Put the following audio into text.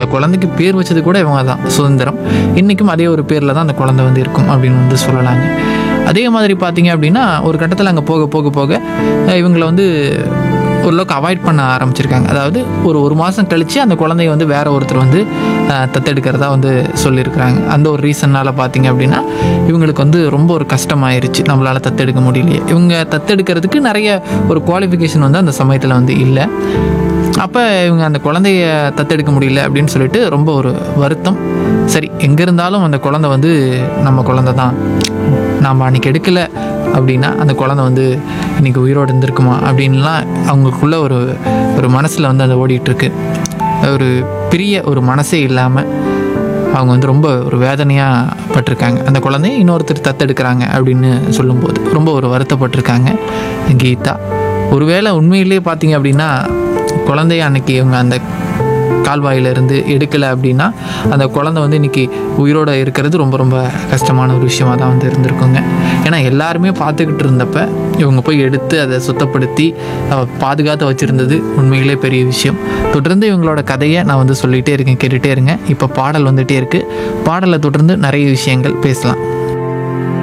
குழந்தைக்கு பேர் வச்சது கூட இவங்க தான் சுதந்திரம் இன்றைக்கும் அதே ஒரு பேரில் தான் அந்த குழந்தை வந்து இருக்கும் அப்படின்னு வந்து சொல்லலாங்க அதே மாதிரி பார்த்தீங்க அப்படின்னா ஒரு கட்டத்தில் அங்கே போக போக போக அஹ் இவங்களை வந்து ஓரளவுக்கு அவாய்ட் பண்ண ஆரம்பிச்சிருக்காங்க அதாவது ஒரு ஒரு மாதம் கழித்து அந்த குழந்தைய வந்து வேற ஒருத்தர் வந்து அஹ், தத்தெடுக்கிறதா வந்து சொல்லியிருக்கிறாங்க அந்த ஒரு ரீசன்னால் பார்த்தீங்க அப்படின்னா இவங்களுக்கு வந்து ரொம்ப ஒரு கஷ்டமாயிருச்சு நம்மளால் தத்தெடுக்க முடியலையே இவங்க தத்தெடுக்கிறதுக்கு நிறைய ஒரு குவாலிஃபிகேஷன் வந்து அந்த சமயத்தில் வந்து இல்லை அப்போ இவங்க அந்த குழந்தைய தத்தெடுக்க முடியல அப்படின்னு சொல்லிட்டு ரொம்ப ஒரு வருத்தம் சரி எங்கே இருந்தாலும் அந்த குழந்தை வந்து நம்ம குழந்தை தான் நாம் அன்றைக்கி எடுக்கலை அப்படின்னா அந்த குழந்தை வந்து இன்றைக்கி உயிரோடு இருந்திருக்குமா அப்படின்லாம் அவங்களுக்குள்ள ஒரு ஒரு மனசில் வந்து அது ஓடிட்டுருக்கு ஒரு பெரிய ஒரு மனசே இல்லாமல் அவங்க வந்து ரொம்ப ஒரு வேதனையாக பட்டிருக்காங்க அந்த குழந்தைய இன்னொருத்தர் தத்தெடுக்கிறாங்க அப்படின்னு சொல்லும்போது ரொம்ப ஒரு வருத்தப்பட்டிருக்காங்க கீதா ஒருவேளை உண்மையிலேயே பார்த்தீங்க அப்படின்னா குழந்தைய அன்னைக்கு இவங்க அந்த கால்வாயிலிருந்து எடுக்கலை அப்படின்னா அந்த குழந்தை வந்து இன்னைக்கு உயிரோட இருக்கிறது ரொம்ப ரொம்ப கஷ்டமான ஒரு விஷயமா தான் வந்து இருந்திருக்குங்க ஏன்னா எல்லாருமே பார்த்துக்கிட்டு இருந்தப்ப இவங்க போய் எடுத்து அதை சுத்தப்படுத்தி அஹ், பாதுகாத்து வச்சுருந்தது உண்மையிலே பெரிய விஷயம் தொடர்ந்து இவங்களோட கதையை நான் வந்து சொல்லிகிட்டே இருக்கேன் கேட்டுகிட்டே இருங்க இப்போ பாடல் வந்துகிட்டே இருக்குது பாடலை தொடர்ந்து நிறைய விஷயங்கள் பேசலாம்